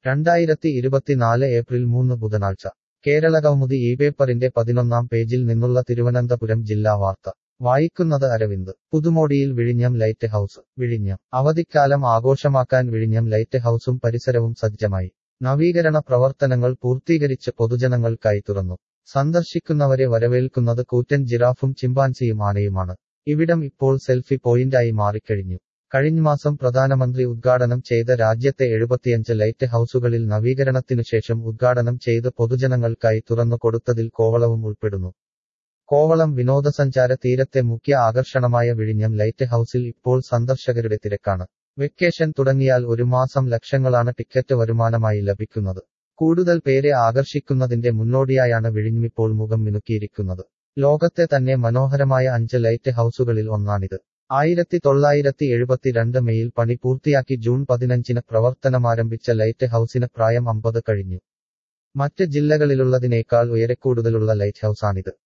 രണ്ടായിരത്തി ഇരുപത്തിനാല് ഏപ്രിൽ മൂന്ന് ബുധനാഴ്ച കേരളകൗമുദി ഈ പേപ്പറിന്റെ പതിനൊന്നാം പേജിൽ നിന്നുള്ള തിരുവനന്തപുരം ജില്ലാ വാർത്ത വായിക്കുന്നത് അരവിന്ദ് പുതുമോടിയിൽ വിഴിഞ്ഞം ലൈറ്റ് ഹൌസ് വിഴിഞ്ഞം അവധിക്കാലം ആഘോഷമാക്കാൻ വിഴിഞ്ഞം ലൈറ്റ് ഹൌസും പരിസരവും സജ്ജമായി നവീകരണ പ്രവർത്തനങ്ങൾ പൂർത്തീകരിച്ച് പൊതുജനങ്ങൾക്കായി തുറന്നു സന്ദർശിക്കുന്നവരെ വരവേൽക്കുന്നത് കൂറ്റൻ ജിറാഫും ചിമ്പാൻസിയും ആനയുമാണ് ഇവിടം ഇപ്പോൾ സെൽഫി പോയിന്റായി മാറിക്കഴിഞ്ഞു കഴിഞ്ഞമാസം പ്രധാനമന്ത്രി ഉദ്ഘാടനം ചെയ്ത രാജ്യത്തെ എഴുപത്തിയഞ്ച് ലൈറ്റ് ഹൌസുകളിൽ നവീകരണത്തിനുശേഷം ഉദ്ഘാടനം ചെയ്ത് പൊതുജനങ്ങൾക്കായി തുറന്നു കൊടുത്തതിൽ കോവളവും ഉൾപ്പെടുന്നു കോവളം വിനോദസഞ്ചാര തീരത്തെ മുഖ്യ ആകർഷണമായ വിഴിഞ്ഞം ലൈറ്റ് ഹൌസിൽ ഇപ്പോൾ സന്ദർശകരുടെ തിരക്കാണ് വെക്കേഷൻ തുടങ്ങിയാൽ ഒരു മാസം ലക്ഷങ്ങളാണ് ടിക്കറ്റ് വരുമാനമായി ലഭിക്കുന്നത് കൂടുതൽ പേരെ ആകർഷിക്കുന്നതിന്റെ മുന്നോടിയായാണ് വിഴിഞ്ഞിപ്പോൾ മുഖം മിനുക്കിയിരിക്കുന്നത് ലോകത്തെ തന്നെ മനോഹരമായ അഞ്ച് ലൈറ്റ് ഹൌസുകളിൽ ഒന്നാണിത് ആയിരത്തി തൊള്ളായിരത്തി എഴുപത്തിരണ്ട് മെയിൽ പണി പൂർത്തിയാക്കി ജൂൺ പതിനഞ്ചിന് പ്രവർത്തനമാരംഭിച്ച ലൈറ്റ് ഹൌസിന് പ്രായം അമ്പത് കഴിഞ്ഞു മറ്റ് ജില്ലകളിലുള്ളതിനേക്കാൾ ഉയരക്കൂടുതലുള്ള ലൈറ്റ് ഹൌസാണിത്